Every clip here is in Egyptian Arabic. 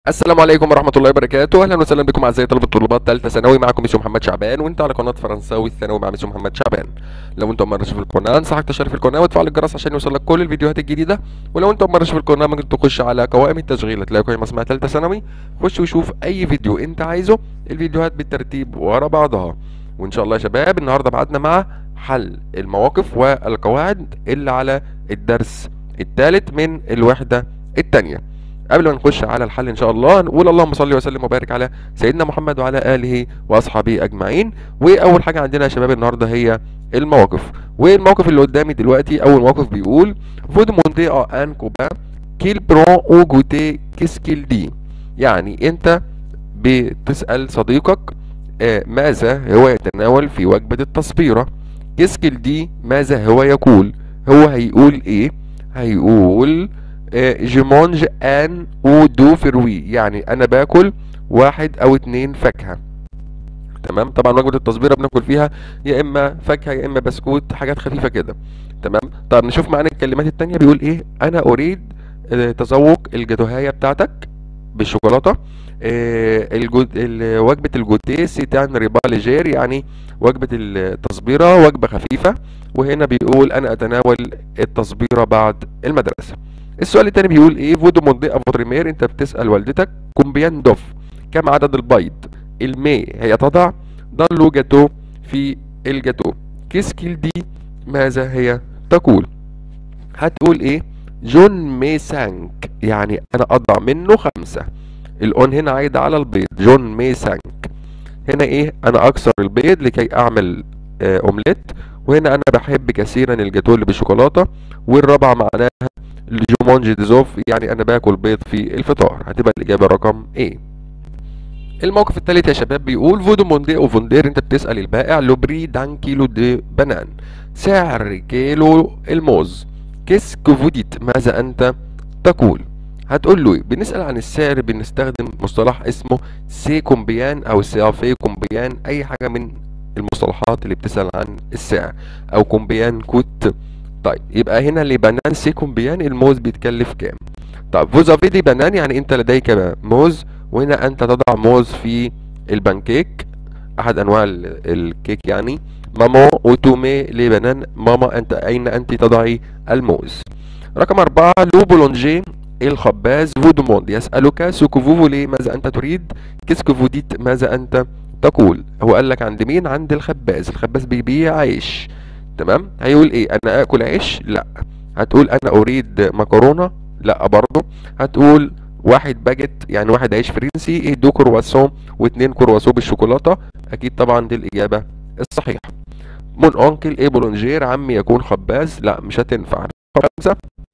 السلام عليكم ورحمة الله وبركاته، أهلا وسهلا بكم أعزائي طلبة طلاب ثالثة ثانوي معكم ميسيو محمد شعبان وأنت على قناة فرنساوي الثانوي مع ميسيو محمد شعبان. لو أنت أول مرة تشوف القناة أنصحك تشترك في القناة وتفعل الجرس عشان يوصلك كل الفيديوهات الجديدة، ولو أنت أول مرة تشوف القناة ممكن تخش على قوائم التشغيل هتلاقي قائمة اسمها ثالثة ثانوي، خش وشوف أي فيديو أنت عايزه، الفيديوهات بالترتيب ورا بعضها. وإن شاء الله يا شباب النهارده ميعادنا مع حل المواقف والقواعد اللي على الدرس الثالث من الوحدة الثانية. قبل ما نخش على الحل ان شاء الله نقول اللهم صل وسلم وبارك على سيدنا محمد وعلى اله واصحابه اجمعين واول حاجه عندنا يا شباب النهارده هي المواقف والموقف اللي قدامي دلوقتي اول موقف بيقول فود مونتي ان كوبا كيل برون او جوتي كيسكيل دي يعني انت بتسال صديقك آه ماذا هو يتناول في وجبه التصبيره كيسكيل دي ماذا هو يقول هو هيقول ايه هيقول جو مانج ان او دو فروي يعني انا باكل واحد او اتنين فاكهه تمام طبعا وجبه التصبيره بناكل فيها يا اما فاكهه يا اما بسكوت حاجات خفيفه كده تمام طب نشوف معانا الكلمات التانية بيقول ايه انا اريد آه، تذوق الجاتوهايه بتاعتك بالشوكولاته آه، الجود ال- وجبه الجوتيه سيتان ريبا ليجير يعني وجبه التصبيره وجبه خفيفه وهنا بيقول انا اتناول التصبيره بعد المدرسه السؤال التاني بيقول ايه فودو موندي افوتريمير انت بتسال والدتك كومبيان دوف كم عدد البيض المي هي تضع ضلوا جاتو في الجاتو كيسكيل دي ماذا هي تقول هتقول ايه جون مي سانك يعني انا اضع منه خمسة الاون هنا عايد على البيض جون مي سانك هنا ايه انا اكسر البيض لكي اعمل آه اومليت وهنا انا بحب كثيرا الجاتو اللي بالشوكولاته والرابعه معناها الجومونجي ديزوف يعني انا باكل بيض في الفطار هتبقى الاجابه رقم ايه الموقف الثالث يا شباب بيقول فودو موندي او فوندير انت بتسال البائع لو بري دان كيلو دي بنان سعر كيلو الموز كيس كوفوديت ماذا انت تقول هتقول له إيه؟ بنسال عن السعر بنستخدم مصطلح اسمه سي كومبيان او سيافي كومبيان اي حاجه من المصطلحات اللي بتسال عن السعر او كومبيان كوت طيب يبقى هنا اللي بنان سي كومبيان الموز بيتكلف كام طب فوزافي دي بنان يعني انت لديك موز وهنا انت تضع موز في البانكيك احد انواع ال- الكيك يعني ماما وتومي لي بنان ماما انت اين انت تضعي الموز رقم أربعة لو بولونجي الخباز فو دوموند يسألك سوكو فو فولي ماذا أنت تريد كيسكو فو ديت ماذا أنت تقول هو قال لك عند مين عند الخباز الخباز بيبيع عيش تمام هيقول ايه انا اكل عيش لا هتقول انا اريد مكرونه لا برضه هتقول واحد باجيت يعني واحد عيش فرنسي ايه دو كرواسون واتنين كرواسون بالشوكولاته اكيد طبعا دي الاجابه الصحيحه مون اونكل ايه بولونجير عمي يكون خباز لا مش هتنفع خمسه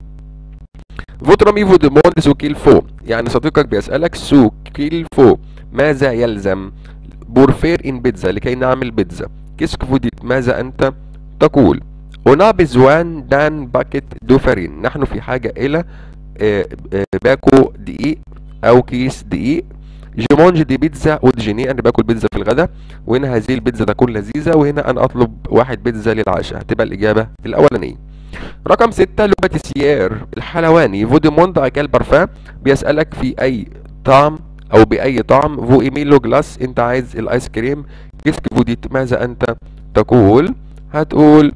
فوتر امي فو ديموند سو كيل فو يعني صديقك بيسألك سو كيل فو ماذا يلزم بورفير ان بيتزا لكي نعمل بيتزا كيسك فوديت ماذا انت تقول هنا بزوان دان باكيت دو فارين نحن في حاجة إلى آه، آه، باكو دقيق أو كيس دقيق جيمونج دي بيتزا ودجيني أنا باكل بيتزا في الغداء وهنا هذه البيتزا تكون لذيذة وهنا أنا أطلب واحد بيتزا للعشاء هتبقى الإجابة الأولانية رقم ستة لو باتيسيير الحلواني فوديموند أكل بارفان بيسألك في أي طعم أو بأي طعم فو إيميلو جلاس أنت عايز الآيس كريم كيسك فوديت ماذا أنت تقول هتقول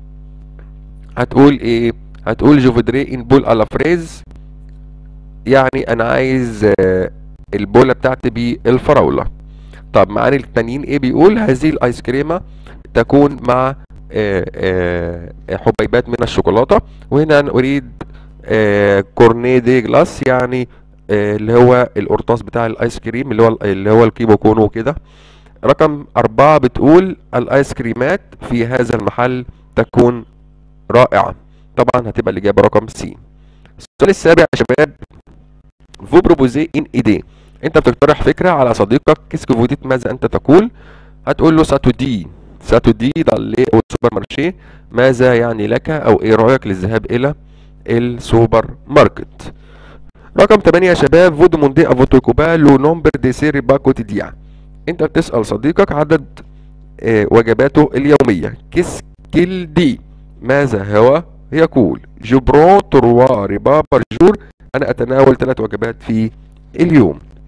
هتقول ايه هتقول جو فودري ان بول على فريز يعني انا عايز آه، البوله بتاعتي بالفراوله طب معاني التانيين ايه بيقول هذه الايس كريمه تكون مع آه، آه، حبيبات من الشوكولاته وهنا انا اريد آه، كورنيه دي جلاس يعني آه، اللي هو القرطاس بتاع الايس كريم اللي هو اللي هو الكيبو كونو كده رقم أربعة بتقول الآيس كريمات في هذا المحل تكون رائعة طبعا هتبقى الإجابة رقم سي السؤال السابع يا شباب فو بروبوزي ان ايدي انت بتقترح فكرة على صديقك كيسكو فوديت ماذا انت تقول هتقول له ساتودي ساتودي دالي او السوبر مارشي ماذا يعني لك او ايه رأيك للذهاب الى السوبر ماركت رقم 8 يا شباب فو دوموندي افوتو كوبا لو نومبر دي سيري با كوتيديان انت بتسأل صديقك عدد آه، وجباته اليومية كيسكيل دي ماذا هو يقول جبرون تروا ربا برجور انا اتناول ثلاث وجبات في اليوم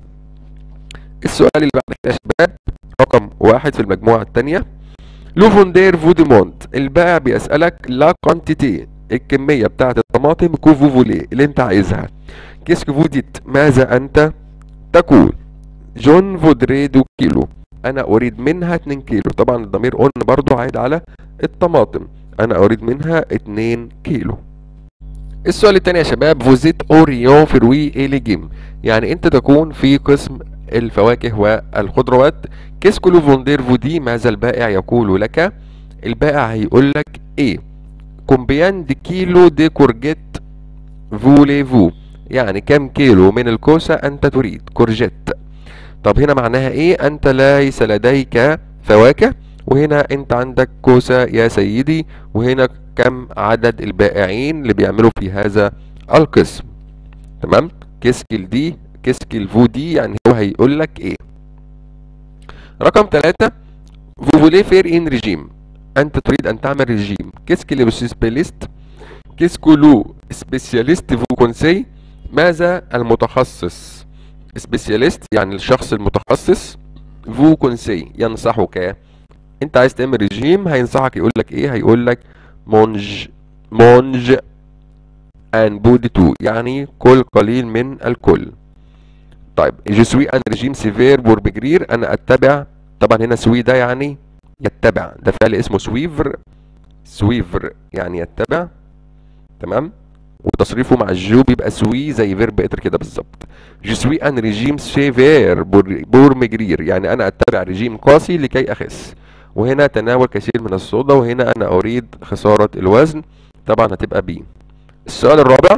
السؤال اللي بعد كده يا شباب رقم واحد في المجموعة الثانية لو فوندير فوديمونت البائع بيسألك لا كوانتيتي الكمية بتاعة الطماطم كو فو فولي اللي انت عايزها كيسكو فوديت ماذا انت تقول جون فودري دو كيلو انا اريد منها 2 كيلو طبعا الضمير اون برضو عايد على الطماطم انا اريد منها 2 كيلو السؤال التاني يا شباب فوزيت اوريون فروي اي ليجيم يعني انت تكون في قسم الفواكه والخضروات كيسكو لو فوندير فودي ماذا البائع يقول لك البائع هيقول لك ايه كومبيان دي كيلو دي كورجيت فولي فو يعني كم كيلو من الكوسة انت تريد كورجيت طب هنا معناها ايه انت ليس لديك فواكه وهنا انت عندك كوسة يا سيدي وهنا كم عدد البائعين اللي بيعملوا في هذا القسم تمام كيسكيل دي كيسكيل فو دي يعني هو هيقول لك ايه رقم ثلاثة vous voulez faire un régime انت تريد ان تعمل رجيم كيسكي لو سبيليست كيسكو لو سبيسياليست فو كونسي ماذا المتخصص سبيسياليست يعني الشخص المتخصص فو كونسي ينصحك انت عايز تعمل رجيم هينصحك يقول لك ايه هيقول لك مونج مونج ان بود تو يعني كل قليل من الكل طيب جو سوي ان رجيم سيفير بور بجرير انا اتبع طبعا هنا سوي ده يعني يتبع ده فعل اسمه سويفر سويفر يعني يتبع تمام وتصريفه مع الجو بيبقى سوي زي فيرب اتر كده بالظبط جو سوي ان ريجيم سيفير بور, بور مجرير يعني انا اتبع رجيم قاسي لكي اخس وهنا تناول كثير من الصودا وهنا انا اريد خسارة الوزن طبعا هتبقى بي السؤال الرابع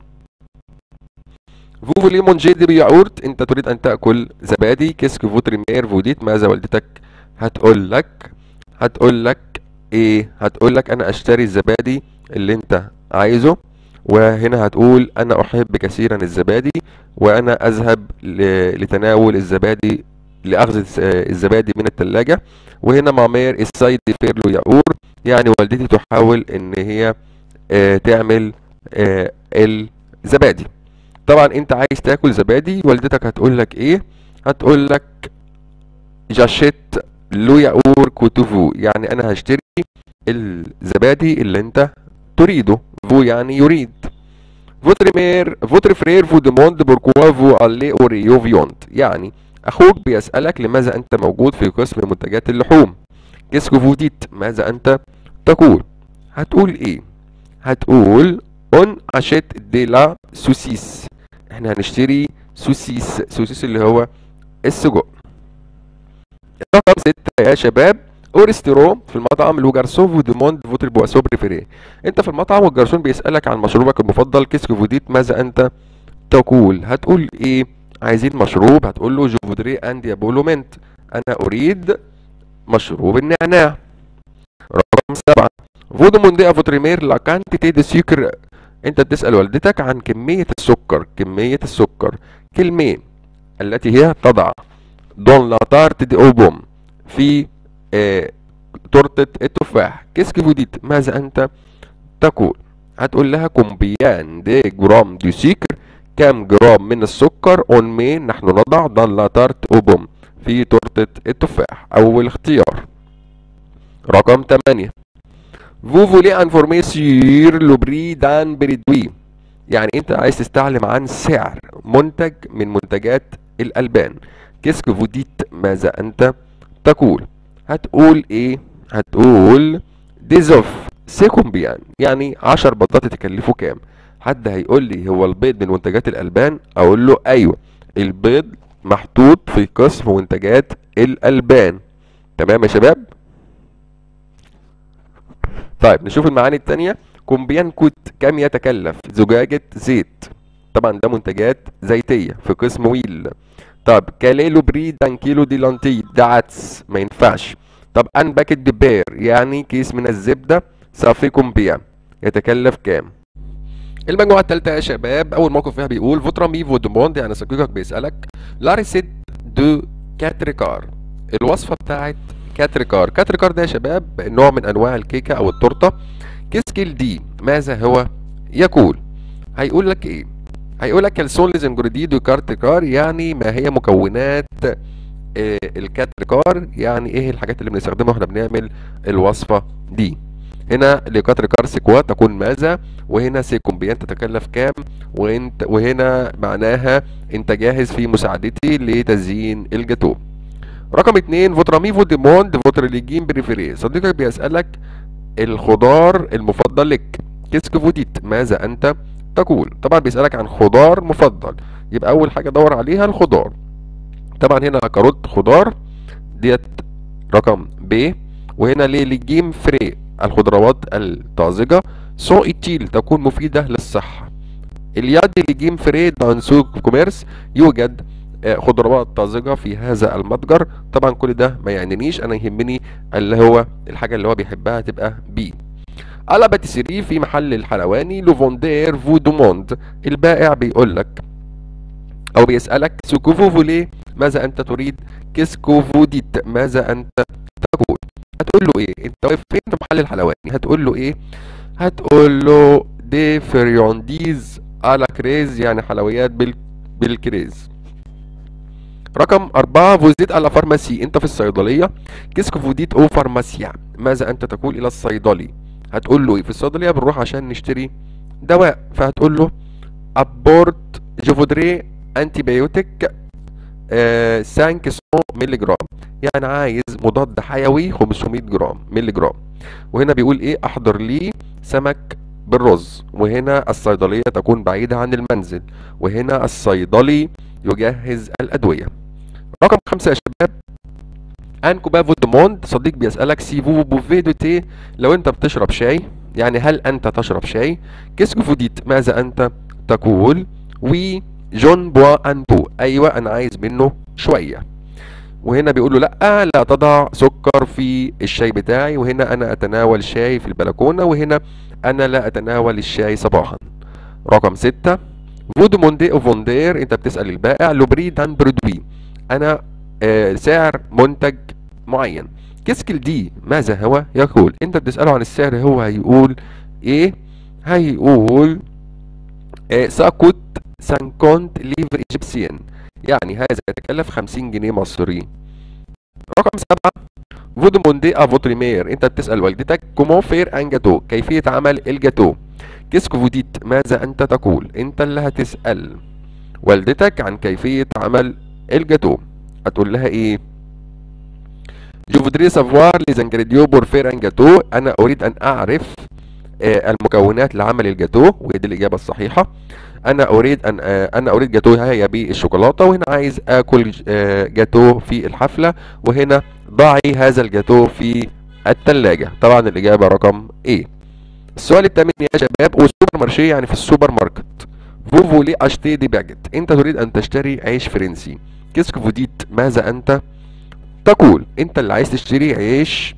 فو فولي مونجي دي بيعورت انت تريد ان تاكل زبادي كيسك فوتريمير فوديت ماذا والدتك هتقول لك هتقول لك ايه هتقول لك انا اشتري الزبادي اللي انت عايزه وهنا هتقول انا احب كثيرا الزبادي وانا اذهب لتناول الزبادي لاخذ الزبادي من الثلاجة وهنا مامير السايد فيرلو يعور يعني والدتي تحاول ان هي اه تعمل اه الزبادي طبعا انت عايز تاكل زبادي والدتك هتقول لك ايه هتقول لك جاشيت لو يعور كوتوفو يعني انا هشتري الزبادي اللي انت تريده فو يعني يريد فوتر مير فوتر فرير فو ديموند بوركوا فو الي اوريو فيونت يعني اخوك بيسألك لماذا انت موجود في قسم منتجات اللحوم كيسكو فوديت ماذا انت تقول هتقول ايه هتقول اون اشيت دي لا سوسيس احنا هنشتري سوسيس سوسيس اللي هو السجق رقم ستة يا شباب اورستيرو في المطعم لو جارسون فو ديموند فوتر بواسو بريفيري انت في المطعم والجرسون بيسألك عن مشروبك المفضل كيسكو فوديت ماذا انت تقول هتقول ايه عايزين مشروب هتقول له جو فودري اندي بولومنت انا اريد مشروب النعناع رقم سبعة فودو موندي افوتريمير لا كانتيتي دي سيكر انت بتسأل والدتك عن كمية السكر كمية السكر كلمين التي هي تضع دون لا تارت دي اوبوم في آه تورتة التفاح كيسكي فوديت ماذا انت تقول هتقول لها كومبيان دي جرام دي سيكر كام جرام من السكر اون مي نحن نضع دون لا تارت اوبوم في تورتة التفاح اول اختيار رقم 8 Vous voulez informer sur le prix d'un produit يعني انت عايز تستعلم عن سعر منتج من منتجات الالبان كيسكو فوديت ماذا انت تقول هتقول ايه هتقول ديزوف سيكومبيان يعني 10 بطاطا تكلفه كام حد هيقول لي هو البيض من منتجات الالبان اقول له ايوه البيض محطوط في قسم منتجات الالبان تمام يا شباب طيب نشوف المعاني التانية كومبيان كوت كم يتكلف زجاجة زيت طبعا ده منتجات زيتية في قسم ويل طب كاليلو بري دان كيلو دي لانتي ده عدس ما ينفعش طب ان باكت دي بير يعني كيس من الزبدة صافي كومبيان يتكلف كام المجموعة التالتة يا شباب أول موقف فيها بيقول فوترا مي فو دوموند يعني صديقك بيسألك لا ريسيت دو كاتريكار الوصفة بتاعت كاتريكار كاتريكار ده يا شباب نوع من أنواع الكيكة أو التورتة كيسكيل دي ماذا هو يقول هيقول لك إيه هيقول لك كالسون ليزنجريدي دو كارتيكار يعني ما هي مكونات آه، الكاتريكار يعني ايه الحاجات اللي بنستخدمها واحنا بنعمل الوصفة دي هنا لكاتريكار سيكوا تكون ماذا وهنا سيكومبيان تتكلف كام وانت وهنا معناها انت جاهز في مساعدتي لتزيين الجاتو رقم اتنين فوترامي فو ديموند فوتر ليجين بريفيري صديقك بيسألك الخضار المفضل لك كيسك فوديت ماذا انت تقول طبعا بيسألك عن خضار مفضل يبقى اول حاجة دور عليها الخضار طبعا هنا كاروت خضار ديت رقم ب وهنا ليه ليجيم فري الخضروات الطازجة سو ايتيل تكون مفيدة للصحة اليد ليجيم فري دان سوق كوميرس يوجد آه، خضروات طازجة في هذا المتجر طبعا كل ده ما يعنينيش انا يهمني اللي هو الحاجة اللي هو بيحبها تبقى بي على باتيسيري في محل الحلواني لوفوندير فو دوموند البائع بيقول لك او بيسألك سكوفو فولي ماذا انت تريد كيسكو فوديت ماذا انت تقول هتقول له ايه انت واقف فين في محل الحلواني هتقول له ايه هتقول له دي فريونديز على كريز يعني حلويات بال... بالكريز رقم أربعة فوزيت على فارماسي أنت في الصيدلية كيسكو فوديت أو فارماسيا ماذا أنت تقول إلى الصيدلي هتقول له إيه في الصيدلية بنروح عشان نشتري دواء فهتقول له أبورت جوفودري أنتي بايوتيك آه 500 مللي جرام يعني عايز مضاد حيوي 500 جرام مللي جرام وهنا بيقول ايه احضر لي سمك بالرز وهنا الصيدلية تكون بعيدة عن المنزل وهنا الصيدلي يجهز الأدوية رقم خمسة يا شباب ان كوبافو دوموند صديق بيسألك سي فو بوفي دو تي لو انت بتشرب شاي يعني هل انت تشرب شاي كيسكو فوديت ماذا انت تقول وي جون بوا ان بو ايوه انا عايز منه شويه وهنا بيقول له لا لا تضع سكر في الشاي بتاعي وهنا انا اتناول شاي في البلكونه وهنا انا لا اتناول الشاي صباحا رقم ستة فودو موندي او فوندير انت بتسال البائع لوبري دان برودوي انا آه سعر منتج معين كيسكل دي ماذا هو يقول انت بتساله عن السعر هو هيقول ايه هيقول آه ساكوت سانكونت ليفر ايجيبسيان يعني هذا يتكلف 50 جنيه مصري رقم سبعة فود موندي افوتريمير انت بتسأل والدتك كومون فير ان جاتو كيفية عمل الجاتو كيسكو فوديت ماذا انت تقول انت اللي هتسأل والدتك عن كيفية عمل الجاتو هتقول لها ايه جو فودري سافوار لي انجريديو بور فير ان جاتو انا اريد ان اعرف آه المكونات لعمل الجاتو وهي دي الاجابة الصحيحة انا اريد ان انا اريد جاتو هي بالشوكولاته وهنا عايز اكل جاتو في الحفله وهنا ضعي هذا الجاتو في الثلاجه طبعا الاجابه رقم ايه السؤال الثامن يا شباب والسوبر مارشي يعني في السوبر ماركت فوفو لي اشتي دي باجيت انت تريد ان تشتري عيش فرنسي كيسك فوديت ماذا انت تقول انت اللي عايز تشتري عيش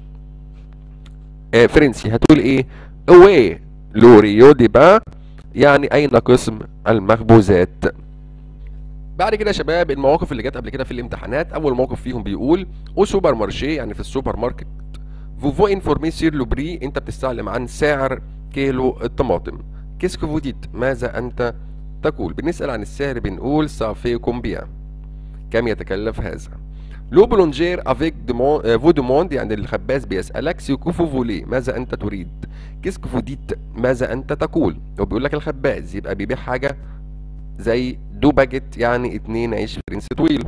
آه فرنسي هتقول ايه اوي لوريو دي با يعني اين قسم المخبوزات بعد كده يا شباب المواقف اللي جت قبل كده في الامتحانات اول موقف فيهم بيقول او سوبر مارشي يعني في السوبر ماركت فوفو انفورمي سير لو بري انت بتستعلم عن سعر كيلو الطماطم كيسكو فوديت ماذا انت تقول بنسال عن السعر بنقول سافي كومبيان كم يتكلف هذا لو بلونجير افيك فو دوموند يعني الخباز بيسالك سيكو فولي ماذا انت تريد كيسك فوديت ماذا انت تقول هو بيقول لك الخباز يبقى بيبيع حاجه زي دو باجيت يعني اتنين عيش فرنسي طويل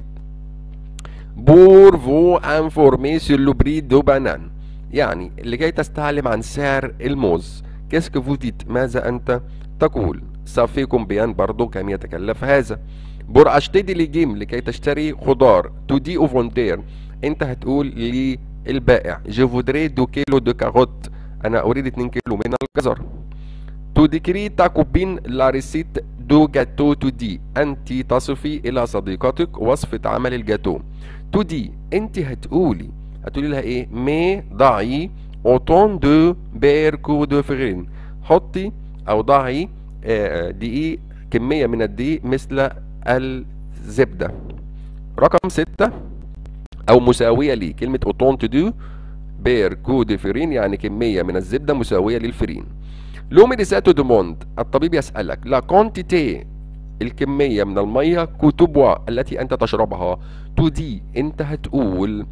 بور فو انفورمي سور لو بري دو بانان يعني لكي تستعلم عن سعر الموز كيسك فوديت ماذا انت تقول صافي كومبيان برضو كم يتكلف هذا بور اشتدي لجيم لكي تشتري خضار تو دي او فوندير انت هتقول للبائع جو فودري دو كيلو دو كاروت انا اريد 2 كيلو من الجزر تو ديكري تا كوبين لا ريسيت دو جاتو تو دي انت تصفي الى صديقتك وصفة عمل الجاتو تو دي انت هتقولي هتقولي لها ايه مي ضعي اوتون دو بيركو دو فغين حطي او ضعي دقيق كمية من الدقيق مثل الزبدة رقم ستة أو مساوية لي كلمة أوتون تدو بير كو دي فرين يعني كمية من الزبدة مساوية للفرين لو ميديساتو دوموند الطبيب يسألك لا كونتيتي الكمية من المية كوتوبوا التي أنت تشربها تو دي أنت هتقول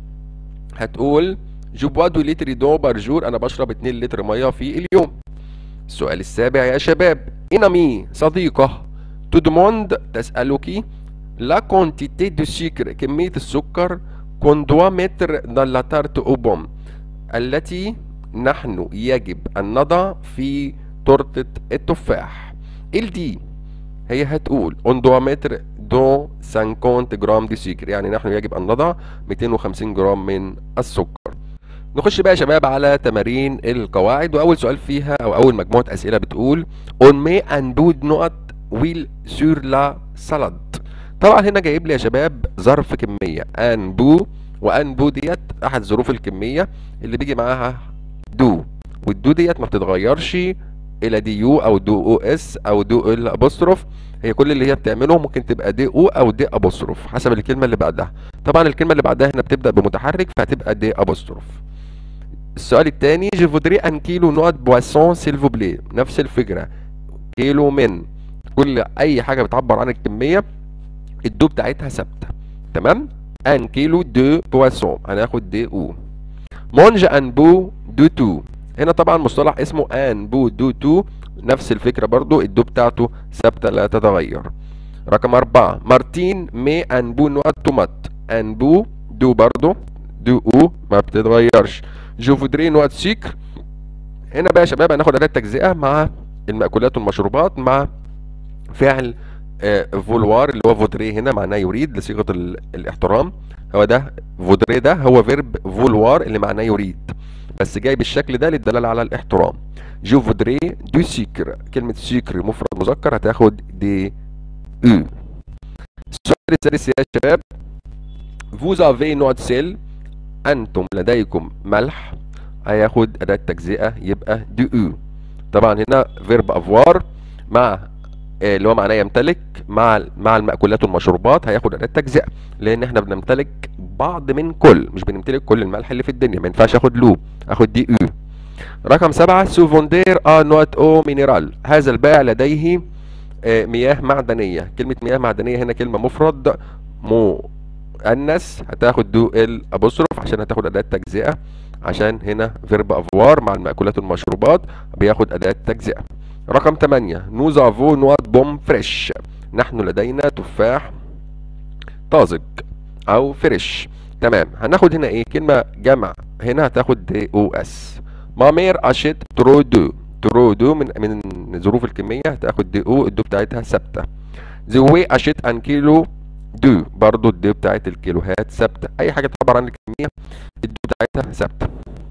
هتقول جو بوا دو لتر دو بارجور أنا بشرب 2 لتر مية في اليوم السؤال السابع يا شباب إنامي صديقة تدموند تسألك لا كونتيتي دو سكر كمية السكر كون دوا متر دان لا تارت أو بوم التي نحن يجب أن نضع في تورتة التفاح الدي هي هتقول اون دوا متر دو 50 جرام دي سكر يعني نحن يجب أن نضع 250 جرام من السكر نخش بقى يا شباب على تمارين القواعد واول سؤال فيها او اول مجموعه اسئله بتقول اون مي ان بود نقط ويل سور لا سالاد طبعا هنا جايب لي يا شباب ظرف كميه ان بو وان بو ديت احد ظروف الكميه اللي بيجي معاها دو والدو ديت ما بتتغيرش الى دي يو او دو او اس او دو ال ابوستروف هي كل اللي هي بتعمله ممكن تبقى دي او او دي ابوستروف حسب الكلمه اللي بعدها طبعا الكلمه اللي بعدها هنا بتبدا بمتحرك فهتبقى دي ابوستروف السؤال الثاني جو فودري ان كيلو نوت بواسون سيلفو بلي نفس الفكره كيلو من كل اي حاجه بتعبر عن الكميه الدو بتاعتها ثابته تمام ان كيلو دو بواسون هناخد دي او مونج ان بو دو تو هنا طبعا مصطلح اسمه ان بو دو تو نفس الفكره برضو الدو بتاعته ثابته لا تتغير رقم أربعة مارتين مي ان بو نوت تومات ان بو دو برضو دو او ما بتتغيرش جو فودري نوت سيكر هنا بقى يا شباب هناخد اداه تجزئه مع المأكولات والمشروبات مع فعل آه فولوار اللي هو فودري هنا معناه يريد لصيغه الاحترام هو ده فودري ده هو فيرب فولوار اللي معناه يريد بس جاي بالشكل ده للدلاله على الاحترام جو فودري دو سيكر كلمه سيكر مفرد مذكر هتاخد دي او السؤال السادس يا شباب فوز افي نوت سيل انتم لديكم ملح هياخد اداه تجزئه يبقى دي او طبعا هنا فيرب افوار مع اللي هو معناه يمتلك مع مع المأكولات والمشروبات هياخد اداه تجزئه لان احنا بنمتلك بعض من كل مش بنمتلك كل الملح اللي في الدنيا ما ينفعش اخد لو اخد دي او رقم سبعة سوفوندير ا نوت او مينيرال هذا البائع لديه مياه معدنية كلمة مياه معدنية هنا كلمة مفرد مؤنث هتاخد دو ال ابوستروف عشان هتاخد اداة تجزئة عشان هنا فيرب افوار مع المأكولات والمشروبات بياخد اداة تجزئة رقم 8 نوز افو نوات بوم فريش نحن لدينا تفاح طازج او فريش تمام هناخد هنا ايه كلمة جمع هنا هتاخد دي او اس مامير اشيت ترو دو ترو دو من من ظروف الكمية هتاخد دي او الدو بتاعتها ثابتة زوي اشيت ان كيلو دو برضو الدو بتاعت الكيلوهات ثابتة اي حاجة تعبر عن الكمية الدو بتاعتها ثابتة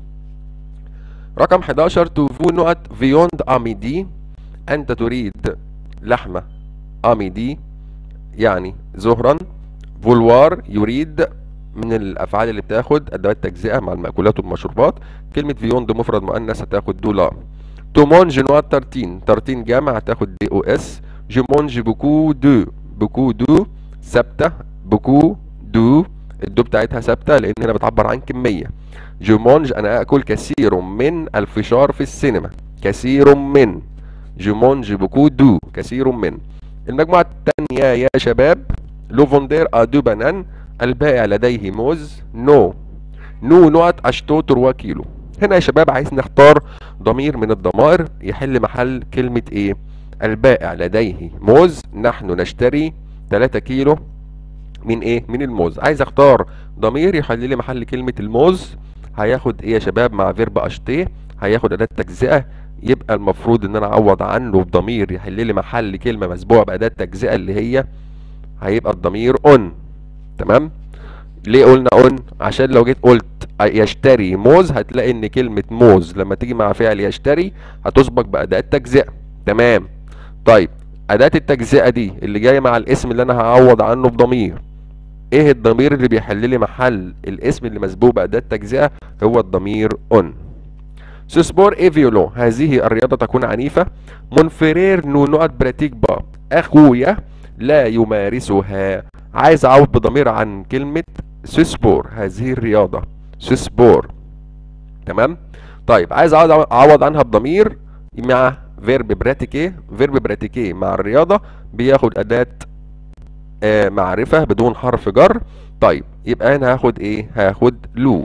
رقم 11 توفو نقط فيوند اميدي انت تريد لحمة اميدي يعني ظهرا فولوار يريد من الافعال اللي بتاخد ادوات تجزئه مع المأكولات والمشروبات كلمه فيوند مفرد مؤنث هتاخد دولار تومونج نوات ترتين ترتين جمع هتاخد دي او اس جيمونج بوكو دو بوكو دو ثابته بوكو دو الدو بتاعتها ثابته لان هنا بتعبر عن كميه جيمونج انا اكل كثير من الفشار في السينما كثير من جيمونج بوكو دو كثير من المجموعه الثانيه يا شباب لوفوندير ادو بانان البائع لديه موز نو نو نوت اشتو تروا كيلو هنا يا شباب عايز نختار ضمير من الضمائر يحل محل كلمة ايه البائع لديه موز نحن نشتري 3 كيلو من ايه من الموز عايز اختار ضمير يحل لي محل كلمة الموز هياخد ايه يا شباب مع فيرب اشتيه هياخد اداة تجزئة يبقى المفروض ان انا اعوض عنه بضمير يحل لي محل كلمة مسبوعة بأداة تجزئة اللي هي هيبقى الضمير اون تمام ليه قلنا اون عشان لو جيت قلت يشتري موز هتلاقي ان كلمة موز لما تيجي مع فعل يشتري هتسبق بأداة تجزئة تمام طيب أداة التجزئة دي اللي جاية مع الاسم اللي أنا هعوض عنه بضمير ايه الضمير اللي بيحل لي محل الاسم اللي مسبوق بأداة تجزئة هو الضمير اون سوسبور اي فيولو هذه الرياضة تكون عنيفة منفرير نو نقط براتيك با اخويا لا يمارسها عايز اعوض بضمير عن كلمة سوسبور هذه الرياضة سوسبور تمام طيب عايز اعوض عنها بضمير مع فيرب براتيكي فيرب براتيكي مع الرياضة بياخد أداة آه معرفة بدون حرف جر طيب يبقى أنا هاخد إيه؟ هاخد لو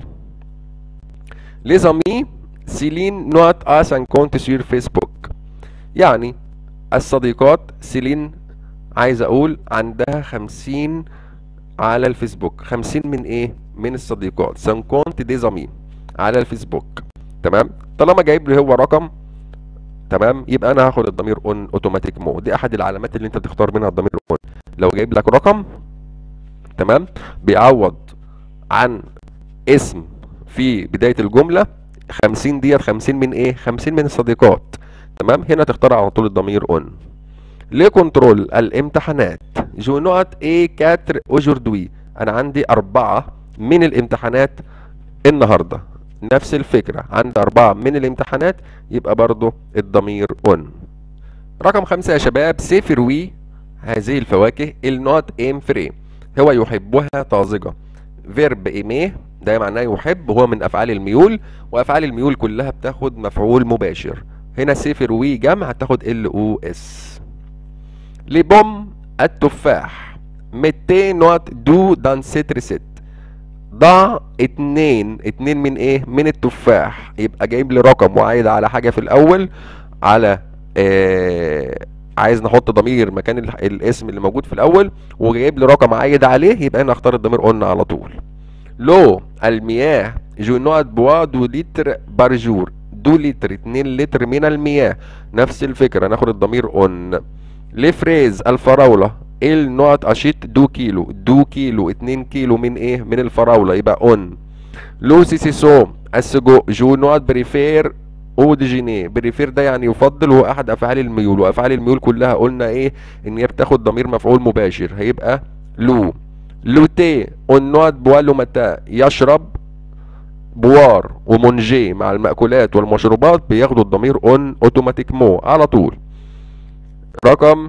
Les amis, Céline note à 50 sur Facebook يعني الصديقات سيلين عايز اقول عندها 50 على الفيسبوك 50 من ايه من الصديقات 50 دي زامي على الفيسبوك تمام طالما جايب لي هو رقم تمام يبقى انا هاخد الضمير اون اوتوماتيك مو دي احد العلامات اللي انت تختار منها الضمير اون لو جايب لك رقم تمام بيعوض عن اسم في بدايه الجمله 50 ديت 50 من ايه 50 من الصديقات تمام هنا تختار على طول الضمير اون ليه كنترول الامتحانات جو نقط ايه كاتر اوجوردوي انا عندي اربعة من الامتحانات النهاردة نفس الفكرة عندي اربعة من الامتحانات يبقى برضو الضمير اون رقم خمسة يا شباب سيفروي هذه الفواكه النوت ام فري هو يحبها طازجة فيرب ايميه ده معناه يحب هو من افعال الميول وافعال الميول كلها بتاخد مفعول مباشر هنا سيفر وي جمع هتاخد ال او اس لبوم التفاح 200 نوت دو دان ست ريست ضع اتنين اتنين من ايه من التفاح يبقى جايب لي رقم وعايد على حاجه في الاول على آه عايز نحط ضمير مكان الاسم اللي موجود في الاول وجايب لي رقم عايد عليه يبقى انا اختار الضمير قلنا على طول لو المياه جو نوت بوا دو لتر بارجور دو لتر 2 لتر من المياه نفس الفكره ناخد الضمير اون لفريز الفراوله ال نوت اشيت دو كيلو دو كيلو 2 كيلو من ايه من الفراوله يبقى اون لو سيسيسو السجو جو نوت بريفير او دي جيني بريفير ده يعني يفضل هو احد افعال الميول وافعال الميول كلها قلنا ايه ان هي بتاخد ضمير مفعول مباشر هيبقى لو لوتي اون نوت بوالو متى يشرب بوار ومونجي مع المأكولات والمشروبات بياخدوا الضمير اون اوتوماتيك مو على طول رقم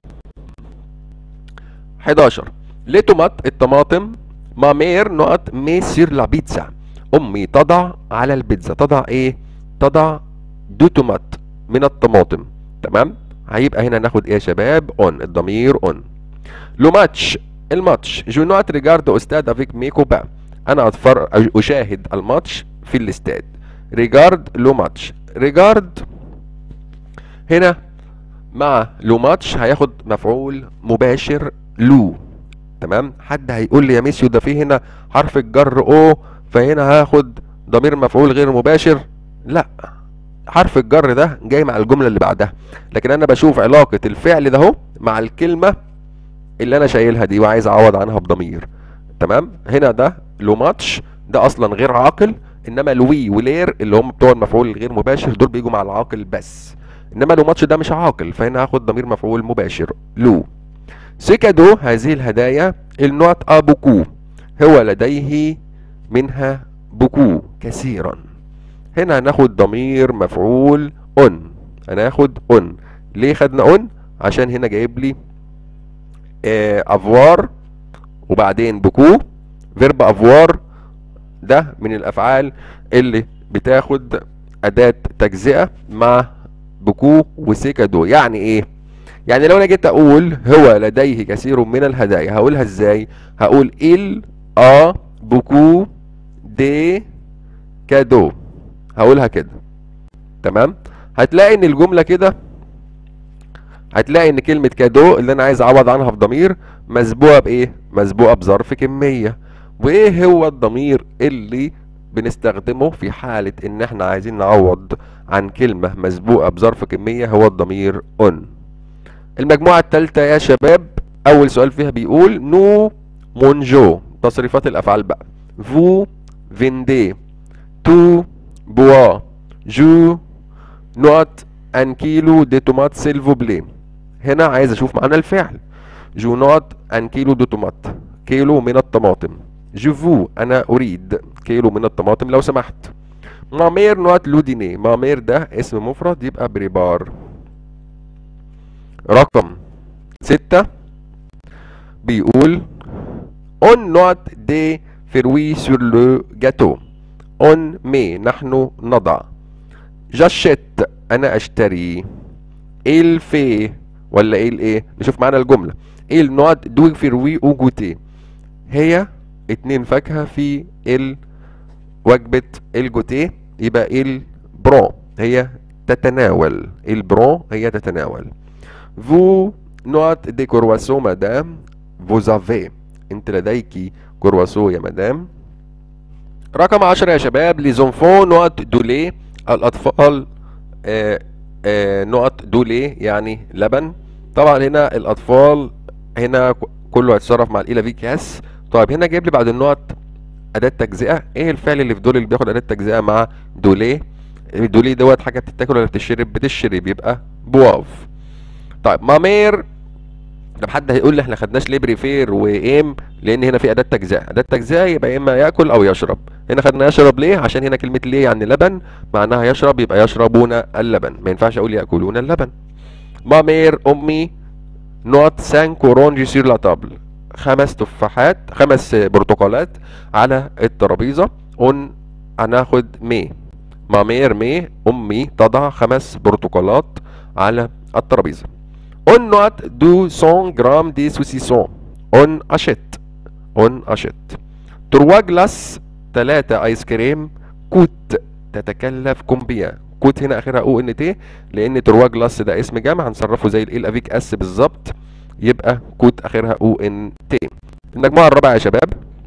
11 لي تومات الطماطم مامير نقط مي سير لا بيتزا امي تضع على البيتزا تضع ايه تضع دو تومات من الطماطم تمام هيبقى هنا ناخد ايه يا شباب اون الضمير اون لو ماتش الماتش جو نوت ريجارد استاد افيك ميكو با انا اتفرج اشاهد الماتش في الاستاد ريجارد لو ماتش ريجارد هنا مع لو ماتش هياخد مفعول مباشر لو تمام حد هيقول لي يا ميسيو ده في هنا حرف الجر او فهنا هاخد ضمير مفعول غير مباشر لا حرف الجر ده جاي مع الجمله اللي بعدها لكن انا بشوف علاقه الفعل ده اهو مع الكلمه اللي انا شايلها دي وعايز اعوض عنها بضمير تمام هنا ده لو ماتش ده اصلا غير عاقل انما لوي ولير اللي هم بتوع المفعول الغير مباشر دول بيجوا مع العاقل بس انما لو ماتش ده مش عاقل فهنا هاخد ضمير مفعول مباشر لو سيكادو هذه الهدايا النوت ابوكو هو لديه منها بوكو كثيرا هنا هناخد ضمير مفعول اون هناخد اون ليه خدنا اون عشان هنا جايب لي آه افوار وبعدين بوكو فيرب افوار ده من الافعال اللي بتاخد اداة تجزئة مع بوكو وسيكادو يعني ايه يعني لو انا جيت اقول هو لديه كثير من الهدايا هقولها ازاي هقول il a beaucoup de cadeaux هقولها كده تمام هتلاقي ان الجملة كده هتلاقي ان كلمة كادو اللي انا عايز اعوض عنها في ضمير مسبوقة بايه مسبوقة بظرف كمية وايه هو الضمير اللي بنستخدمه في حالة ان احنا عايزين نعوض عن كلمة مسبوقة بظرف كمية هو الضمير اون المجموعة الثالثة يا شباب اول سؤال فيها بيقول نو مونجو تصريفات الافعال بقى فو فيندي تو بوا جو نوت ان كيلو دي تومات سيلفو بلي هنا عايز اشوف معنى الفعل جو نوت ان كيلو دي تومات كيلو من الطماطم جو فو انا اريد كيلو من الطماطم لو سمحت مامير نوت لوديني مامير ده اسم مفرد يبقى بريبار رقم ستة بيقول on note des fruits sur le gâteau on met نحن نضع j'achète أنا أشتري الفي ولا ايه الايه نشوف معانا الجمله ايه النوت دو فيروي او جوتي هي اتنين فاكهه في ال وجبه الجوتيه يبقى البرون هي تتناول البرون هي تتناول فو نوت دي كرواسون مدام فوز افي انت لديك كرواسو يا مدام رقم 10 يا شباب لي زونفون نوت دولي الاطفال آه آه نقط دولي يعني لبن طبعا هنا الاطفال هنا كله هيتصرف مع الاله في كاس طيب هنا جايب لي بعد النقط اداه تجزئه ايه الفعل اللي في دول اللي بياخد اداه تجزئه مع دولي دولي دوت حاجه بتتاكل ولا بتشرب بتشرب يبقى بواف طيب مامير طب حد هيقول لي احنا خدناش ليه بريفير وايم لان هنا في اداه تجزئه اداه تجزئه يبقى اما ياكل او يشرب هنا خدنا يشرب ليه عشان هنا كلمه ليه يعني لبن معناها يشرب يبقى يشربون اللبن ما ينفعش اقول ياكلون اللبن مامير امي نوت سان كورونجي سير لا تابل خمس تفاحات خمس برتقالات على الترابيزه اون هناخد مي مامير مي امي تضع خمس برتقالات على الترابيزه On note 200 grammes de saucisson. On achète. On achète. 3 glaces 3 ايس كريم كوت تتكلف كومبيا كوت هنا اخرها او ان تي لان تروا جلاس ده اسم جمع هنصرفه زي ال افيك اس بالظبط يبقى كوت اخرها او ان تي المجموعه الرابعه يا شباب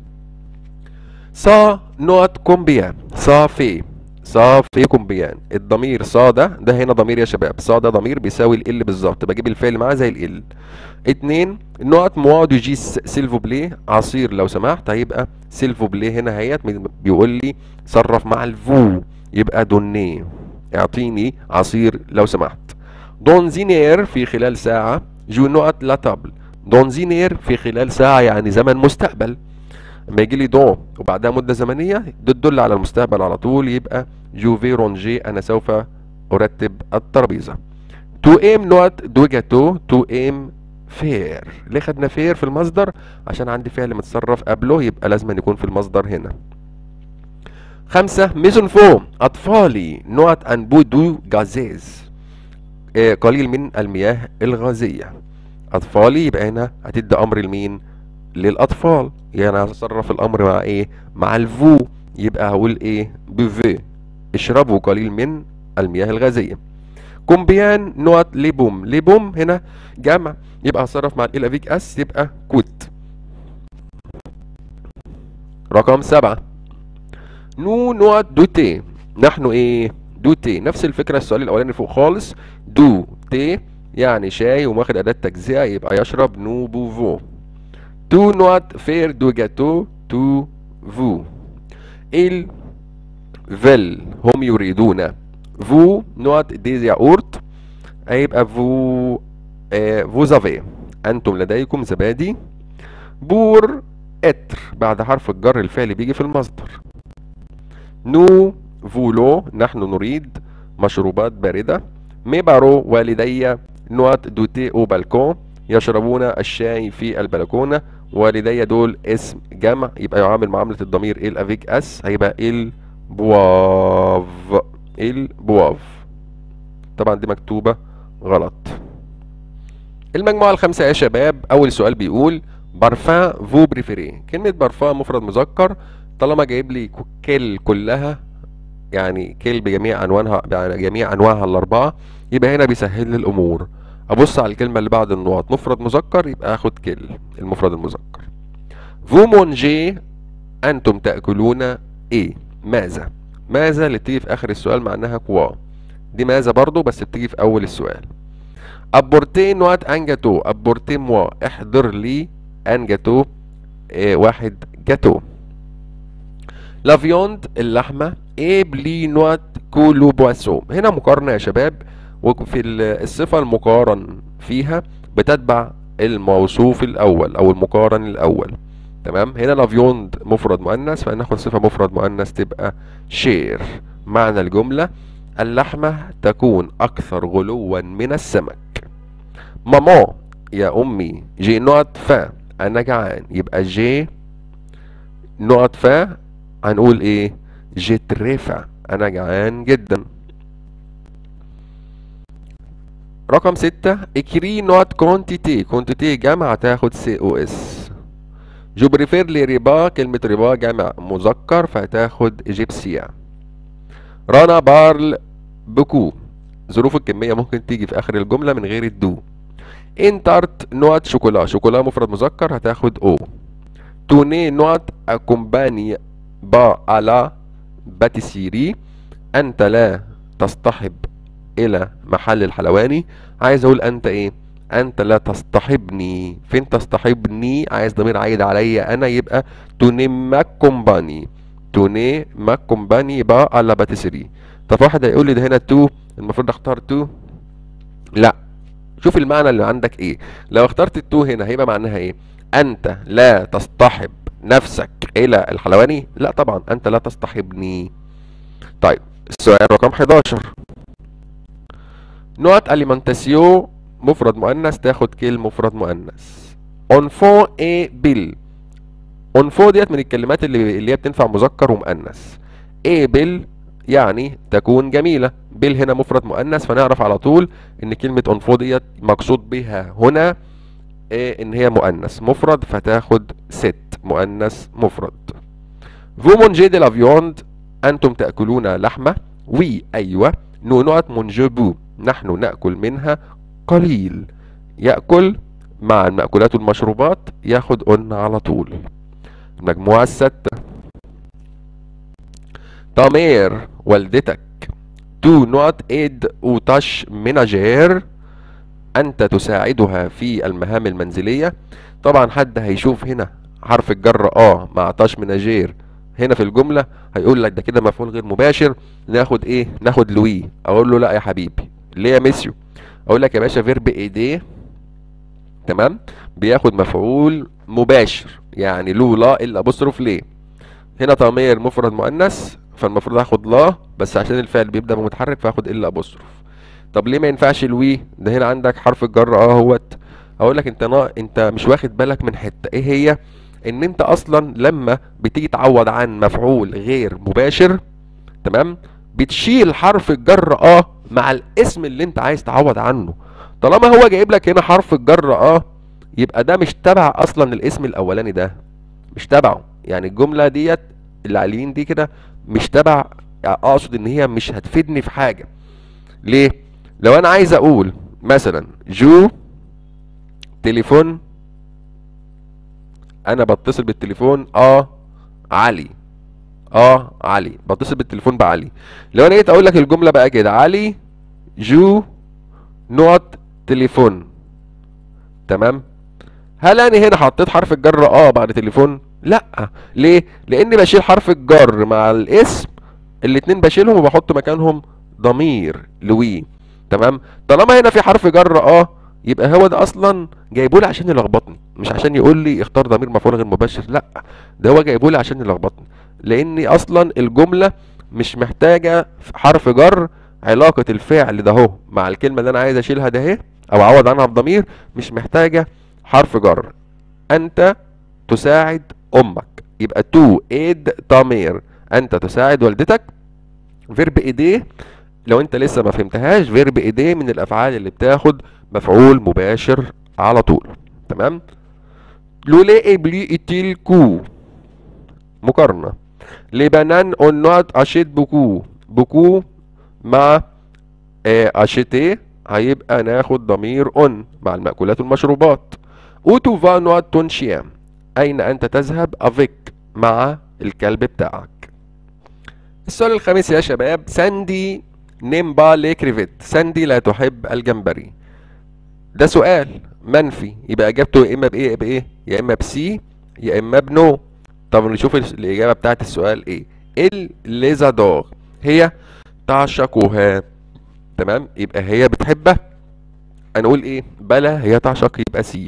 صا نوت كومبيا صا في صا في كومبيان الضمير صا ده ده هنا ضمير يا شباب صا ده ضمير بيساوي ال بالظبط بجيب الفعل معاه زي ال اتنين النقط موا دو جيس سيلفو بلي عصير لو سمحت هيبقى سيلفو بلي هنا هيت بيقول لي صرف مع الفو يبقى دوني اعطيني عصير لو سمحت دونزينير في خلال ساعة جو نقط لا تابل دونزينير في خلال ساعة يعني زمن مستقبل لما يجي لي دون وبعدها مده زمنيه ده تدل على المستقبل على طول يبقى جوفي رونجي انا سوف ارتب الترابيزه تو ايم نوت دو جاتو تو ايم فير ليه خدنا فير في المصدر عشان عندي فعل متصرف قبله يبقى لازم يكون في المصدر هنا خمسة ميزون فو أطفالي نوت أنبو دو جازيز آه قليل من المياه الغازية أطفالي يبقى هنا هتدي أمر لمين للاطفال يعني هتصرف الامر مع ايه مع الفو يبقى هقول ايه بوفي اشربوا قليل من المياه الغازيه كومبيان نوت ليبوم ليبوم هنا جمع يبقى هصرف مع ال افيك اس يبقى كوت رقم سبعة نو نوت دو تي نحن ايه دو تي نفس الفكرة السؤال الاولاني فوق خالص دو تي يعني شاي وماخد اداة تجزئة يبقى يشرب نو بوفو تو نوت فير دو جاتو تو فو ils veulent هم يريدون فو نوت ديز ياورت هيبقى فو فو زافي انتم لديكم زبادي بور اتر بعد حرف الجر الفعل بيجي في المصدر نو فولو نحن نريد مشروبات باردة ميبارو والدي نوت دوتي او بالكون يشربون الشاي في البلكونة والدي دول اسم جمع يبقى يعامل معاملة الضمير ال افيك اس هيبقى ال بواف ال بواف طبعا دي مكتوبة غلط المجموعة الخامسة يا شباب أول سؤال بيقول بارفان فو بريفيري كلمة بارفان مفرد مذكر طالما جايب لي كل كلها يعني كل بجميع أنواعها بجميع أنواعها الأربعة يبقى هنا بيسهل لي الأمور ابص على الكلمه اللي بعد النقط مفرد مذكر يبقى اخد كل المفرد المذكر فو مونجي انتم تاكلون ايه ماذا ماذا اللي بتيجي في اخر السؤال معناها كوا دي ماذا برضو بس بتيجي في اول السؤال ابورتي نوات انجاتو ابورتي موا احضر لي انجاتو إيه واحد جاتو لافيوند اللحمه ايه بلي نوات كولو بواسو هنا مقارنه يا شباب وفي الصفة المقارن فيها بتتبع الموصوف الأول أو المقارن الأول تمام هنا لافيوند مفرد مؤنث فناخد صفة مفرد مؤنث تبقى شير معنى الجملة اللحمة تكون أكثر غلوا من السمك ماما يا أمي جي نوت فا أنا جعان يبقى جي نوت فا هنقول إيه جيت ريفا أنا جعان جدا رقم ستة اكري نوت كونتيتي كونتيتي جمع تاخد سي او اس جو بريفير لي ريبا كلمة ريبا جمع مذكر فهتاخد ايجيبسيا رانا بارل بكو ظروف الكمية ممكن تيجي في آخر الجملة من غير الدو انترت نوت شوكولا شوكولا مفرد مذكر هتاخد او توني نوت اكومباني با على باتيسيري انت لا تصطحب الى محل الحلواني عايز اقول انت ايه انت لا تصطحبني فين تصطحبني عايز ضمير عايد عليا انا يبقى توني ما كومباني توني ما كومباني با على باتيسيري طب واحد هيقول لي ده هنا تو المفروض اختار تو لا شوف المعنى اللي عندك ايه لو اخترت التو هنا هيبقى معناها ايه انت لا تصطحب نفسك الى الحلواني لا طبعا انت لا تصطحبني طيب السؤال رقم 11 نوت اليمنتاسيو مفرد مؤنث تاخد كلمة مفرد مؤنث اونفون اي بيل اونفو ديت من الكلمات اللي اللي هي بتنفع مذكر ومؤنث ايه بيل يعني تكون جميلة بيل هنا مفرد مؤنث فنعرف على طول ان كلمة انفو ديت مقصود بها هنا إيه ان هي مؤنث مفرد فتاخد ست مؤنث مفرد فو مونجي دي لافيوند انتم تاكلون لحمه وي ايوه نو نوت مونجبو نحن ناكل منها قليل ياكل مع المأكولات والمشروبات ياخد قن على طول المجموعة الستة تامير والدتك تو نوت ايد وتاش مناجير انت تساعدها في المهام المنزلية طبعا حد هيشوف هنا حرف الجر اه مع تاش مناجير هنا في الجملة هيقول لك ده كده مفعول غير مباشر ناخد ايه ناخد لوي اقول له لا يا حبيبي ليه يا ميسيو اقول لك يا باشا فيرب ايديه تمام بياخد مفعول مباشر يعني له لا الا بصرف ليه هنا ضمير مفرد مؤنث فالمفروض اخد لا بس عشان الفعل بيبدا بمتحرك فاخد الا بصرف طب ليه ما ينفعش الوي ده هنا عندك حرف الجر اه هوت اقول لك انت نا... انت مش واخد بالك من حته ايه هي ان انت اصلا لما بتيجي تعوض عن مفعول غير مباشر تمام بتشيل حرف الجر اه مع الاسم اللي انت عايز تعوض عنه طالما هو جايب لك هنا حرف الجر اه يبقى ده مش تبع اصلا الاسم الاولاني ده مش تبعه يعني الجمله ديت اللي على اليمين دي كده مش تبع اقصد ان هي مش هتفيدني في حاجه ليه لو انا عايز اقول مثلا جو تليفون انا بتصل بالتليفون اه علي اه علي بتصل بالتليفون بعلي لو انا جيت اقول لك الجمله بقى كده علي جو نوت تليفون تمام هل انا هنا حطيت حرف الجر اه بعد تليفون لا ليه لاني بشيل حرف الجر مع الاسم الاتنين بشيلهم وبحط مكانهم ضمير لوي تمام طالما هنا في حرف جر اه يبقى هو ده اصلا جايبه لي عشان يلخبطني مش عشان يقول لي اختار ضمير مفعول غير مباشر لا ده هو جايبه لي عشان يلخبطني لاني اصلا الجمله مش محتاجه حرف جر علاقه الفعل ده اهو مع الكلمه اللي انا عايز اشيلها ده اهي او اعوض عنها بضمير مش محتاجه حرف جر انت تساعد امك يبقى تو ايد ضمير انت تساعد والدتك فيرب ايديه لو انت لسه ما فهمتهاش فيرب ايديه من الافعال اللي بتاخد مفعول مباشر على طول تمام لولي ابلي اتيل كو مقارنة لبنان اون نوت اشيت بوكو بوكو مع آه، اشيتي هيبقى ناخد ضمير اون مع المأكولات والمشروبات اوتو فا نوت تونشيا اين انت تذهب افيك مع الكلب بتاعك السؤال الخامس يا شباب ساندي نيمبا ليكريفيت ساندي لا تحب الجمبري ده سؤال منفي يبقى اجابته يا اما بايه بايه يا اما بسي يا اما بنو طب نشوف ال- الاجابه بتاعت السؤال ايه الليزادور هي تعشقها تمام يبقى هي بتحبها هنقول ايه بلا هي تعشق يبقى سي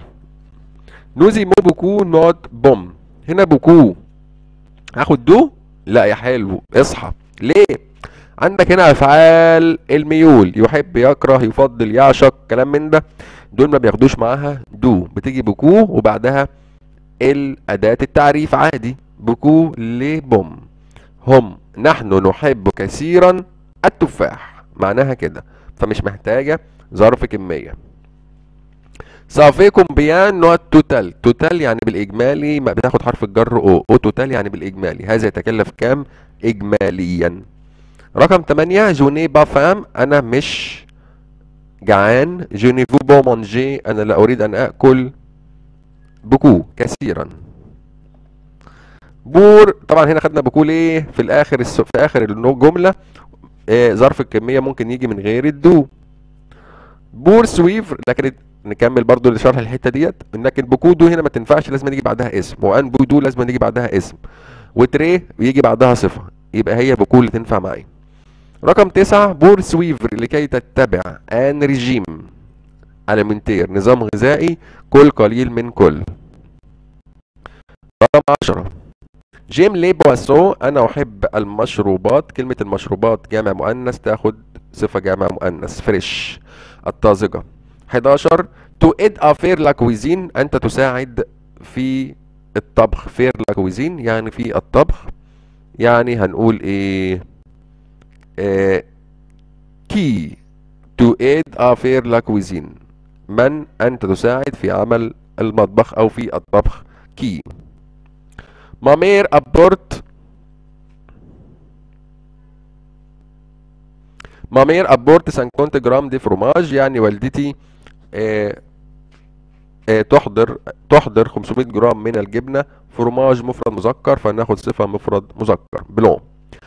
نوزي مو بوكو نوت بوم هنا بوكو هاخد دو لا يا حلو اصحى ليه عندك هنا افعال الميول يحب يكره يفضل يعشق كلام من ده دول ما بياخدوش معاها دو بتيجي بوكو وبعدها الاداة التعريف عادي بوكو ليه بوم هم نحن نحب كثيرا التفاح معناها كده فمش محتاجة ظرف كمية صافي كومبيان نوع توتال توتال يعني بالإجمالي ما بتاخد حرف الجر أو أو توتال يعني بالإجمالي هذا يتكلف كام إجماليا رقم 8 جوني با فام أنا مش جعان جوني فو بو مانجي أنا لا أريد أن أكل بكو كثيرا بور طبعا هنا خدنا بكو ليه في الاخر الس... في اخر الجمله آه ظرف الكميه ممكن يجي من غير الدو بور سويف لكن نكمل برضو لشرح الحته ديت لكن بكودو هنا ما تنفعش لازم يجي بعدها اسم وان بودو لازم يجي بعدها اسم وتري يجي بعدها صفه يبقى هي بكو اللي تنفع معايا رقم تسعة بور سويفر لكي تتبع ان ريجيم اليمنتير نظام غذائي كل قليل من كل رقم عشرة جيم لي بواسو انا احب المشروبات كلمة المشروبات جامع مؤنث تاخد صفة جامع مؤنث فريش الطازجة 11 تو اد افير لا كويزين انت تساعد في الطبخ فير لا كويزين يعني في الطبخ يعني هنقول ايه آه كي تو اد افير لا كويزين من انت تساعد في عمل المطبخ او في الطبخ كي مامير ابورت مامير ابورت 50 جرام دي فروماج يعني والدتي آه آه تحضر تحضر 500 جرام من الجبنه فروماج مفرد مذكر فناخد صفه مفرد مذكر بلون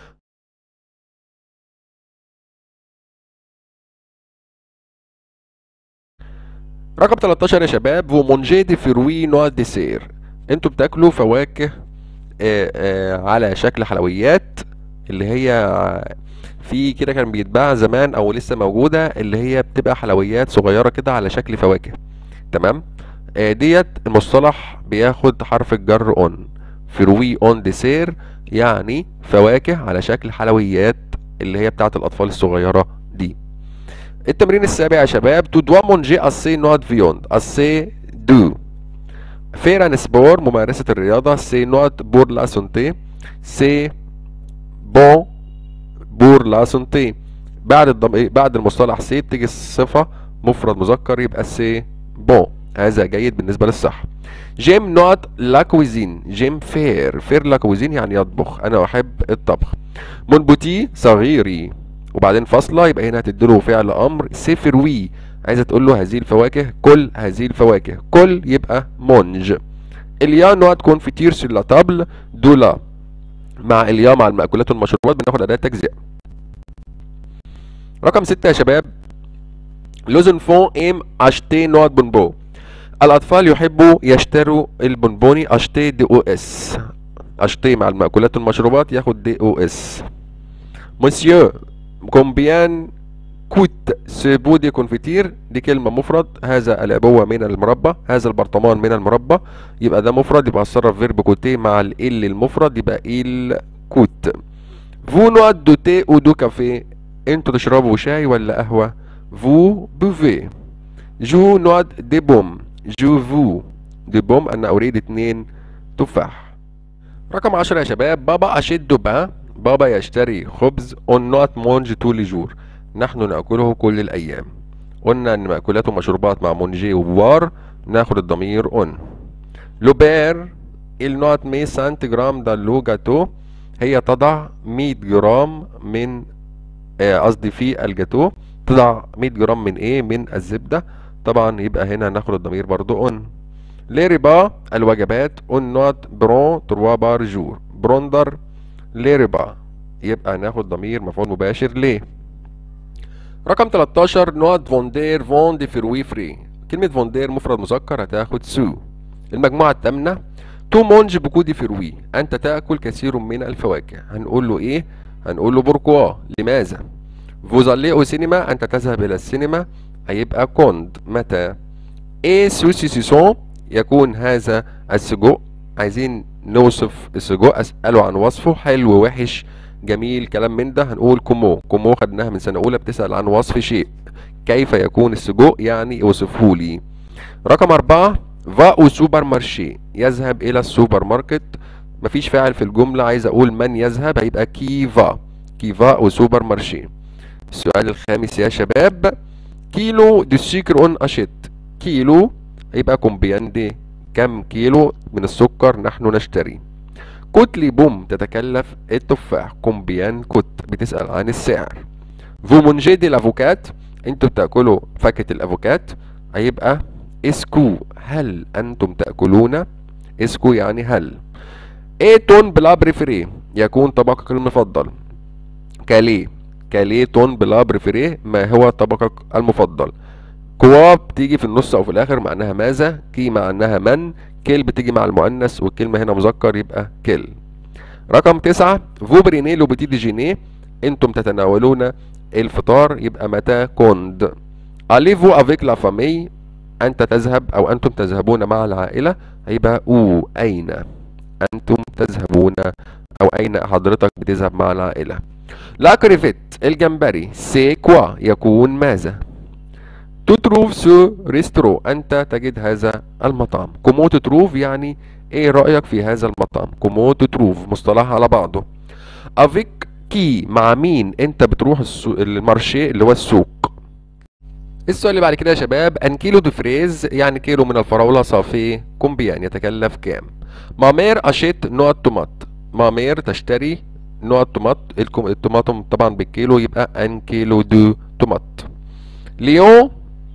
رقم 13 يا شباب ومونجي دي فروي نوع ديسير انتوا بتاكلوا فواكه آآ آآ على شكل حلويات اللي هي في كده كان بيتباع زمان او لسه موجوده اللي هي بتبقى حلويات صغيره كده على شكل فواكه تمام ديت المصطلح بياخد حرف الجر اون فروي اون ديسير يعني فواكه على شكل حلويات اللي هي بتاعت الاطفال الصغيره دي التمرين السابع يا شباب تو دوا مونجي اسي نوت فيوند اسي دو فير ان سبور ممارسة الرياضة سي نوت بور لا سونتي سي بون بور لا سونتي بعد الضم... بعد المصطلح سي بتيجي الصفة مفرد مذكر يبقى سي بون هذا جيد بالنسبة للصح جيم نوت لا كويزين جيم فير فير لا كويزين يعني يطبخ انا احب الطبخ مون بوتي صغيري وبعدين فاصلة يبقى هنا هتديله فعل امر سفر وي عايزه تقول له هذه الفواكه كل هذه الفواكه كل يبقى مونج اليا نوع تكون في تير سور لا تابل دولا مع اليا مع المأكولات والمشروبات بناخد أداة تجزئة رقم ستة يا شباب لوزن فون ام اشتي نوع بونبو الأطفال يحبوا يشتروا البونبوني اشتي دي او اس اشتي مع المأكولات والمشروبات ياخد دي او اس مسيو كومبيان كوت سيبو دي كونفيتير دي كلمة مفرد هذا العبوة من المربى هذا البرطمان من المربى يبقى ده مفرد يبقى هتصرف فيرب كوتي مع ال المفرد يبقى إل كوت فو نوع دو تي او دو كافيه انتوا تشربوا شاي ولا قهوة فو بوفي جو نوع دي بوم جو فو دي بوم انا اريد اتنين تفاح رقم عشرة يا شباب بابا اشد با بابا يشتري خبز اون نوت مونج تولي جور نحن نأكله كل الأيام قلنا إن مأكولات ومشروبات مع مونجي وبوار ناخد الضمير اون لوبير النوت مي سانت جرام دالو جاتو هي تضع 100 جرام من قصدي آه في الجاتو تضع 100 جرام من ايه من الزبدة طبعا يبقى هنا ناخد الضمير برضو اون ليربا الوجبات اون نوت برون تروا بار جور بروندر ليربا يبقى ناخد ضمير مفعول مباشر ليه رقم 13 نوت فوندير فون دي فروي فري كلمة فوندير مفرد مذكر هتاخد سو المجموعة الثامنة تو مونج بكو دي فروي أنت تأكل كثير من الفواكه هنقول له إيه؟ هنقول له بوركوا لماذا؟ فوزالي أو سينما أنت تذهب إلى السينما هيبقى كوند متى؟ إيه سوسي سيسون يكون هذا السجق عايزين نوصف السجق أسأله عن وصفه حلو وحش جميل كلام من ده هنقول كومو كومو خدناها من سنة أولى بتسأل عن وصف شيء كيف يكون السجق يعني اوصفه لي رقم أربعة فا أو سوبر مارشي يذهب إلى السوبر ماركت مفيش فاعل في الجملة عايز أقول من يذهب هيبقى كي فا كي فا أو سوبر مارشي السؤال الخامس يا شباب كيلو دي سكر اون اشيت كيلو يبقى كومبيان دي كم كيلو من السكر نحن نشتري كتلي بوم تتكلف التفاح كومبيان كوت بتسأل عن السعر فو مونجي دي لافوكات انتوا بتاكلوا فاكهة الافوكات هيبقى اسكو هل انتم تاكلون اسكو يعني هل ايه تون بلا بريفري يكون طبقك المفضل كاليه كاليه تون بلا بريفري ما هو طبقك المفضل كوا بتيجي في النص او في الاخر معناها ماذا كي معناها من كيل بتيجي مع المؤنث والكلمة هنا مذكر يبقى كيل رقم تسعة فو بريني لو بتيدي جيني انتم تتناولون الفطار يبقى متى كوند اليفو افيك لا فامي انت تذهب او انتم تذهبون مع العائلة هيبقى او اين انتم تذهبون او اين حضرتك بتذهب مع العائلة لا كريفيت الجمبري سي كوا يكون ماذا تتروف سو ريسترو انت تجد هذا المطعم كومو تتروف يعني ايه رأيك في هذا المطعم كومو تتروف مصطلح على بعضه افيك كي مع مين انت بتروح السو... المارشي اللي هو السوق السؤال اللي بعد كده يا شباب ان كيلو دو فريز يعني كيلو من الفراولة صافي كومبيان يتكلف كام مامير اشيت نوع الطماط مامير تشتري نوع الطماط الكم- الطماطم طبعا بالكيلو يبقى ان كيلو دو طماط ليون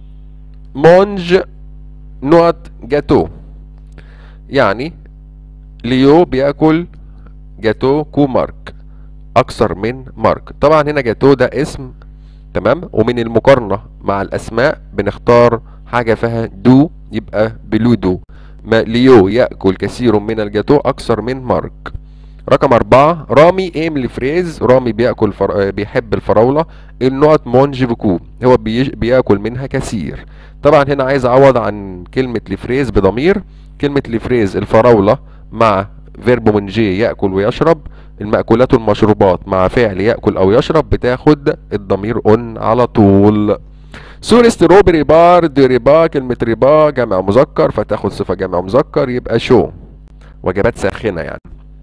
مونج نوع جاتو يعني ليو بياكل جاتو كو مارك اكثر من مارك طبعا هنا جاتو ده اسم تمام ومن المقارنة مع الاسماء بنختار حاجة فيها دو يبقى بلودو ما ليو يأكل كثير من الجاتو اكثر من مارك رقم أربعة رامي ايم لفريز رامي بياكل فر... آه، بيحب الفراولة النوت مونج بكو هو بيش... بياكل منها كثير طبعا هنا عايز اعوض عن كلمة لفريز بضمير كلمة لفريز الفراولة مع فيرب مونجي يأكل ويشرب المأكولات والمشروبات مع فعل يأكل أو يشرب بتاخد الضمير أن على طول سورة روبري بار دي ريبا كلمة ريبا جمع مذكر فتاخد صفة جمع مذكر يبقى شو وجبات ساخنة يعني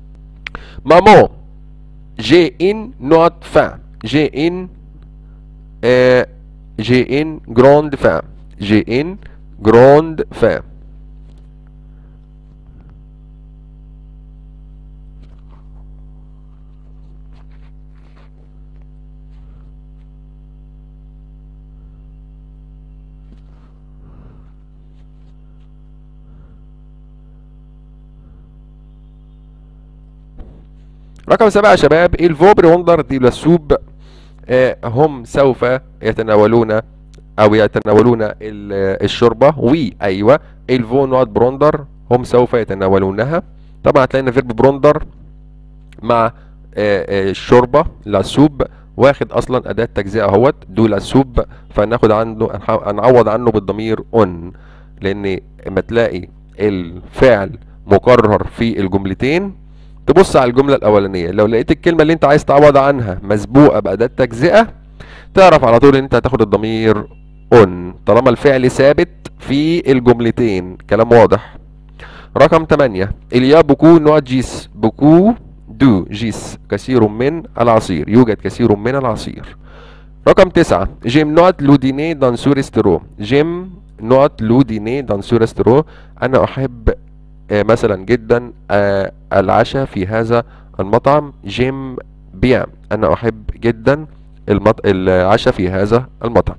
مامو جي ان نوت فام جي ان آه جي ان جراند فام جي ان جراند فام رقم سبعة يا شباب الفوبر وندر دي لاسوب آه، هم سوف يتناولون او يتناولون ال- الشوربه وي ايوه الفو نوت بروندر هم سوف يتناولونها طبعا هتلاقي ان فيرب بروندر مع آه، آه، الشوربه لاسوب واخد اصلا اداه تجزئه اهوت دو لاسوب فناخد عنه هنح- هنعوض عنه بالضمير اون لان اما تلاقي الفعل مكرر في الجملتين تبص على الجمله الاولانيه لو لقيت الكلمه اللي انت عايز تعوض عنها مسبوقه باداه تجزئه تعرف على طول ان انت هتاخد الضمير اون طالما الفعل ثابت في الجملتين كلام واضح رقم 8 اليا بوكو نوع جيس بوكو دو جيس كثير من العصير يوجد كثير من العصير رقم 9 جيم نوت لوديني دان سورسترو جيم نوت لوديني دان سورسترو انا احب آه، مثلا جدا آه، العشاء في هذا المطعم جيم بيان انا احب جدا المط... العشاء في هذا المطعم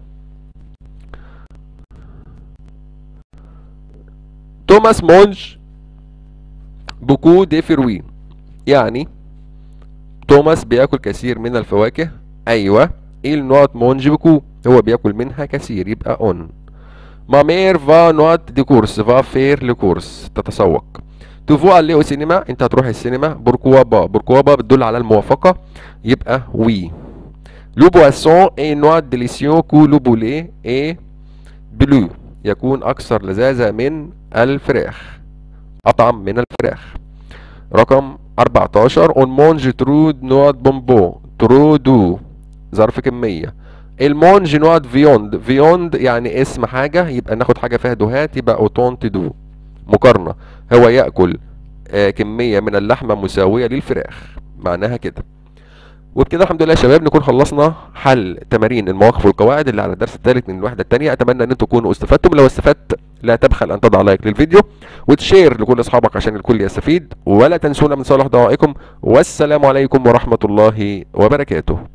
توماس مونج بوكو دي فروي يعني توماس بياكل كثير من الفواكه ايوه il نوت مونج بوكو هو بياكل منها كثير يبقى اون ما مير فا نوت دي كورس فا فير لكورس تتسوق تفو اللي سينما انت هتروح السينما بوركوا با بوركوا با بتدل على الموافقة يبقى وي لو بواسون اي نوع ديليسيون كو لو بولي اي بلو يكون اكثر لذاذة من الفراخ اطعم من الفراخ رقم 14 اون مونج ترود نوت بومبو ترودو ظرف كمية المونج نوت فيوند فيوند يعني اسم حاجة يبقى ناخد حاجة فيها دوهات يبقى اوتونت دو مقارنة هو يأكل آه كمية من اللحمة مساوية للفراخ معناها كده وبكده الحمد لله يا شباب نكون خلصنا حل تمارين المواقف والقواعد اللي على الدرس الثالث من الوحده الثانيه اتمنى ان انتم تكونوا استفدتم لو استفدت لا تبخل ان تضع لايك للفيديو وتشير لكل اصحابك عشان الكل يستفيد ولا تنسونا من صالح دعائكم والسلام عليكم ورحمه الله وبركاته